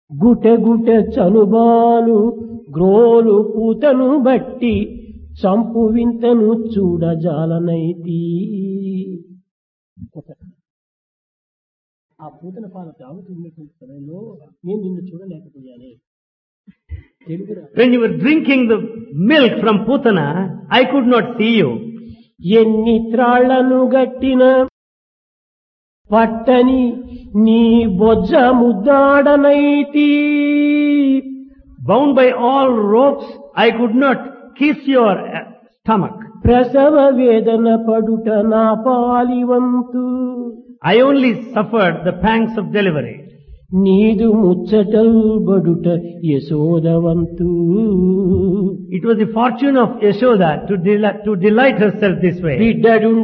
గుటె గుటె చనుబాలు గ్రోలు పూతను బట్టి చంపు వింతను చూడజాలనైతి ఆ పూతన పాల తాగుతున్నటువంటి సమయంలో నేను నిన్ను చూడలేకపోయానే తెలుగు రా- When you were drinking the milk from Putana, I could not see you. ఎన్ని త్రాళ్లను గట్టిన పట్టని నీ బొజ్జ ముద్దాడనైతి Bound by all ropes, I could not kiss your uh, stomach. ప్రసవ వేదన పడుట నా పాలివంతు I only suffered the pangs of delivery. నీదు ముచ్చటల్ బడుట యశోదవంతు It was the fortune of Yashoda to, del- to delight herself this way. బిడ్డడు